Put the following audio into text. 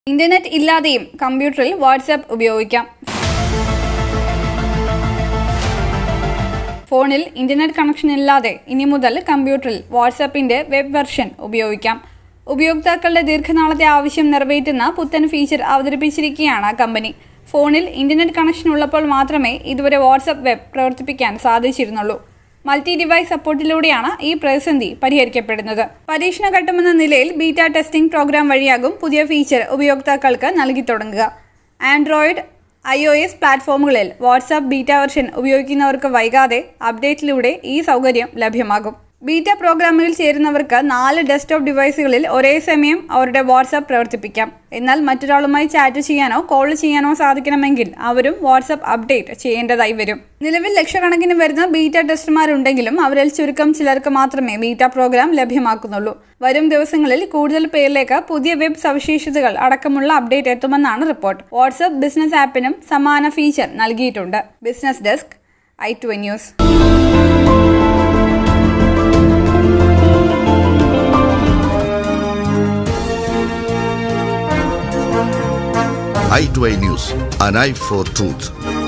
Internet ഇല്ലാതെയും കമ്പ്യൂട്ടറിൽ WhatsApp ഉപയോഗിക്കാം ഫോണിൽ ഇന്റർനെറ്റ് കണക്ഷൻ ഇല്ലാതെ ഇനി മുതൽ കമ്പ്യൂട്ടറിൽ വാട്സാപ്പിന്റെ വെബ് വെർഷൻ ഉപയോഗിക്കാം ഉപയോക്താക്കളുടെ ദീർഘനാളത്തെ ആവശ്യം നിറവേറ്റുന്ന പുത്തൻ ഫീച്ചർ അവതരിപ്പിച്ചിരിക്കുകയാണ് കമ്പനി ഫോണിൽ ഇന്റർനെറ്റ് കണക്ഷൻ ഉള്ളപ്പോൾ മാത്രമേ ഇതുവരെ വാട്സാപ്പ് വെബ് പ്രവർത്തിപ്പിക്കാൻ സാധിച്ചിരുന്നുള്ളൂ മൾട്ടി ഡിവൈസ് സപ്പോർട്ടിലൂടെയാണ് ഈ പ്രതിസന്ധി പരിഹരിക്കപ്പെടുന്നത് പരീക്ഷണഘട്ടമെന്ന നിലയിൽ ബീറ്റ ടെസ്റ്റിംഗ് പ്രോഗ്രാം വഴിയാകും പുതിയ ഫീച്ചർ ഉപയോക്താക്കൾക്ക് നൽകി തുടങ്ങുക ആൻഡ്രോയിഡ് ഐ ഒ എസ് പ്ലാറ്റ്ഫോമുകളിൽ വാട്സാപ്പ് ബീറ്റ വെർഷൻ ഉപയോഗിക്കുന്നവർക്ക് വൈകാതെ അപ്ഡേറ്റിലൂടെ ഈ സൗകര്യം ലഭ്യമാകും ബീറ്റ പ്രോഗ്രാമുകളിൽ ചേരുന്നവർക്ക് നാല് ഡെസ്ക്ടോപ്പ് ഡിവൈസുകളിൽ ഒരേ സമയം അവരുടെ വാട്സാപ്പ് പ്രവർത്തിപ്പിക്കാം എന്നാൽ മറ്റൊരാളുമായി ചാറ്റ് ചെയ്യാനോ കോൾ ചെയ്യാനോ സാധിക്കണമെങ്കിൽ അവരും വാട്സാപ്പ് അപ്ഡേറ്റ് ചെയ്യേണ്ടതായി വരും നിലവിൽ ലക്ഷക്കണക്കിന് വരുന്ന ബീറ്റ ടെസ്റ്റർമാരുണ്ടെങ്കിലും അവരിൽ ചുരുക്കം ചിലർക്ക് മാത്രമേ ബീറ്റ പ്രോഗ്രാം ലഭ്യമാക്കുന്നുള്ളൂ വരും ദിവസങ്ങളിൽ കൂടുതൽ പേരിലേക്ക് പുതിയ വെബ് സവിശേഷതകൾ അടക്കമുള്ള അപ്ഡേറ്റ് എത്തുമെന്നാണ് റിപ്പോർട്ട് വാട്സാപ്പ് ബിസിനസ് ആപ്പിനും സമാന ഫീച്ചർ നൽകിയിട്ടുണ്ട് business desk I two news i2i News, an eye for truth.